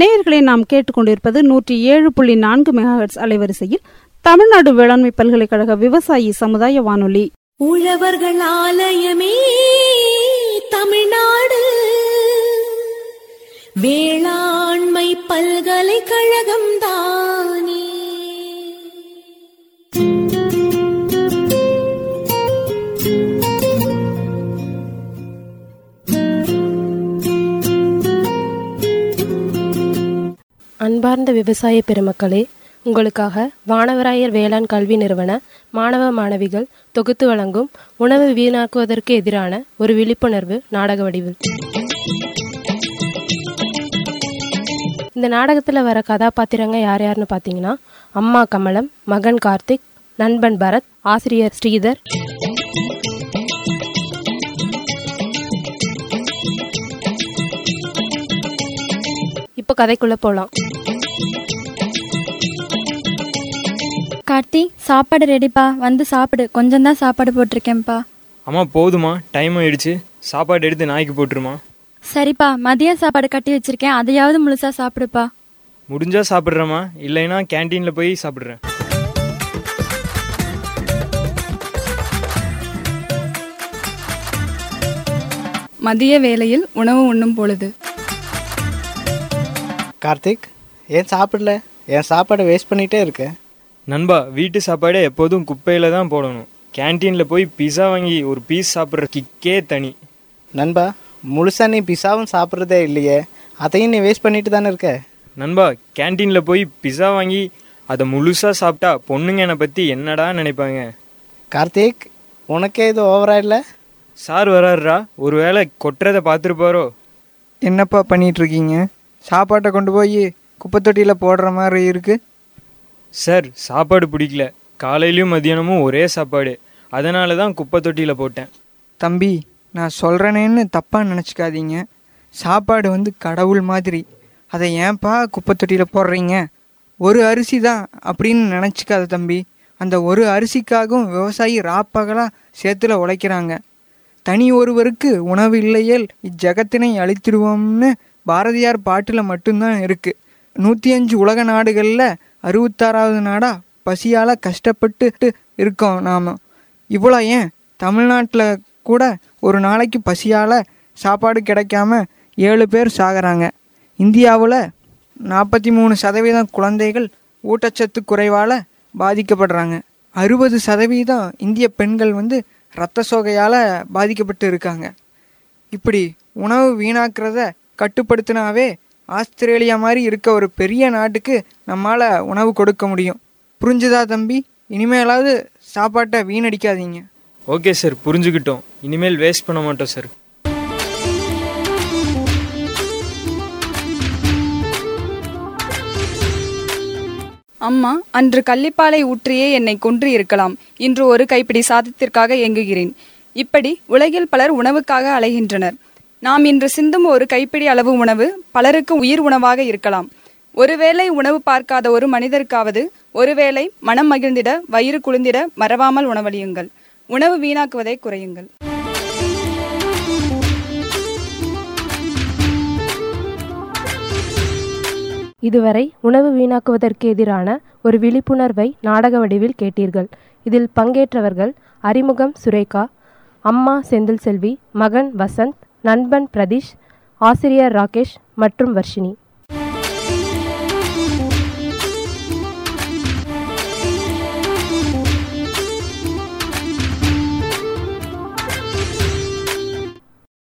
நேயர்களை நாம் கேட்டுக்கொண்டிருப்பது நூற்றி ஏழு புள்ளி நான்கு மெகாஹெட்ஸ் அலைவரிசையில் தமிழ்நாடு வேளாண்மை பல்கலைக்கழக விவசாயி சமுதாய வானொலி உழவர்கள் ஆலயமே தமிழ்நாடு வேளாண்மை பல்கலைக்கழகம் தானே அன்பார்ந்த விவசாய பெருமக்களே உங்களுக்காக வானவராயர் வேளாண் கல்வி நிறுவன மாணவ மாணவிகள் தொகுத்து வழங்கும் உணவு வீணாக்குவதற்கு எதிரான ஒரு விழிப்புணர்வு நாடக வடிவில் இந்த நாடகத்தில் வர கதாபாத்திரங்க யார் யாருன்னு பார்த்தீங்கன்னா அம்மா கமலம் மகன் கார்த்திக் நண்பன் பரத் ஆசிரியர் ஸ்ரீதர் இப்போ கதைக்குள்ள போகலாம் கார்த்தி சாப்பாடு ரெடிப்பா வந்து சாப்பிடு கொஞ்சம் தான் சாப்பாடு போட்டிருக்கேன்ப்பா அம்மா போதுமா டைம் ஆயிடுச்சு சாப்பாடு எடுத்து நாய்க்கு போட்டுருமா சரிப்பா மதிய சாப்பாடு கட்டி வச்சிருக்கேன் அதையாவது முழுசா சாப்பிடுப்பா முடிஞ்சா சாப்பிட்றேம்மா இல்லைன்னா கேன்டீனில் போய் சாப்பிட்றேன் மதிய வேளையில் உணவு உண்ணும் பொழுது கார்த்திக் ஏன் சாப்பிடல என் சாப்பாடை வேஸ்ட் பண்ணிகிட்டே இருக்க நண்பா வீட்டு சாப்பாடே எப்போதும் குப்பையில் தான் போடணும் கேன்டீனில் போய் பிஸா வாங்கி ஒரு பீஸ் சாப்பிட்ற கிக்கே தனி நண்பா முழுசா நீ பிஸாவும் சாப்பிட்றதே இல்லையே அதையும் நீ வேஸ்ட் பண்ணிட்டு தானே இருக்க நண்பா கேன்டீனில் போய் பிஸா வாங்கி அதை முழுசாக சாப்பிட்டா பொண்ணுங்க என்னை பற்றி என்னடா நினைப்பாங்க கார்த்திக் உனக்கே இது ஓவரா இல்லை சார் வராருடா ஒருவேளை கொட்டுறதை பார்த்துருப்பாரோ என்னப்பா பண்ணிட்டு இருக்கீங்க சாப்பாட்டை கொண்டு போய் குப்பைத்தொட்டியில் போடுற மாதிரி இருக்கு சார் சாப்பாடு பிடிக்கல காலையிலயும் மதியானமும் ஒரே சாப்பாடு அதனால தான் குப்பை தொட்டியில் போட்டேன் தம்பி நான் சொல்கிறேனேன்னு தப்பாக நினச்சிக்காதீங்க சாப்பாடு வந்து கடவுள் மாதிரி அதை ஏன்பா குப்பைத்தொட்டியில் போடுறீங்க ஒரு அரிசி தான் அப்படின்னு நினச்சிக்காத தம்பி அந்த ஒரு அரிசிக்காகவும் விவசாயி ராப்பகலாக சேத்துல உழைக்கிறாங்க தனி ஒருவருக்கு உணவு இல்லையேல் இஜகத்தினை அழித்திடுவோம்னு பாரதியார் பாட்டில் மட்டும்தான் இருக்குது நூற்றி அஞ்சு உலக நாடுகளில் அறுபத்தாறாவது நாடாக பசியால் கஷ்டப்பட்டு இருக்கோம் நாம் இவ்வளோ ஏன் தமிழ்நாட்டில் கூட ஒரு நாளைக்கு பசியால் சாப்பாடு கிடைக்காம ஏழு பேர் சாகுறாங்க இந்தியாவில் நாற்பத்தி மூணு சதவீதம் குழந்தைகள் ஊட்டச்சத்து குறைவால் பாதிக்கப்படுறாங்க அறுபது சதவீதம் இந்திய பெண்கள் வந்து இரத்த சோகையால் பாதிக்கப்பட்டு இருக்காங்க இப்படி உணவு வீணாக்கிறத கட்டுப்படுத்தினாவே ஆஸ்திரேலியா மாதிரி இருக்க ஒரு பெரிய நாட்டுக்கு நம்மால் உணவு கொடுக்க முடியும் புரிஞ்சுதா தம்பி இனிமேலாவது சாப்பாட்டை வீணடிக்காதீங்க ஓகே சார் புரிஞ்சுக்கிட்டோம் இனிமேல் வேஸ்ட் பண்ண மாட்டோம் சார் அம்மா அன்று கள்ளிப்பாலை ஊற்றியே என்னை கொன்று இருக்கலாம் இன்று ஒரு கைப்பிடி சாதத்திற்காக ஏங்குகிறேன் இப்படி உலகில் பலர் உணவுக்காக அலைகின்றனர் நாம் இன்று சிந்தும் ஒரு கைப்பிடி அளவு உணவு பலருக்கு உயிர் உணவாக இருக்கலாம் ஒருவேளை உணவு பார்க்காத ஒரு மனிதருக்காவது ஒருவேளை மனம் மகிழ்ந்திட வயிறு குளிர்ந்திட மறவாமல் உணவளியுங்கள் உணவு வீணாக்குவதை குறையுங்கள் இதுவரை உணவு வீணாக்குவதற்கு எதிரான ஒரு விழிப்புணர்வை நாடக வடிவில் கேட்டீர்கள் இதில் பங்கேற்றவர்கள் அறிமுகம் சுரேகா அம்மா செந்தில் செல்வி மகன் வசந்த் நண்பன் பிரதீஷ் ஆசிரியர் ராகேஷ் மற்றும் வர்ஷினி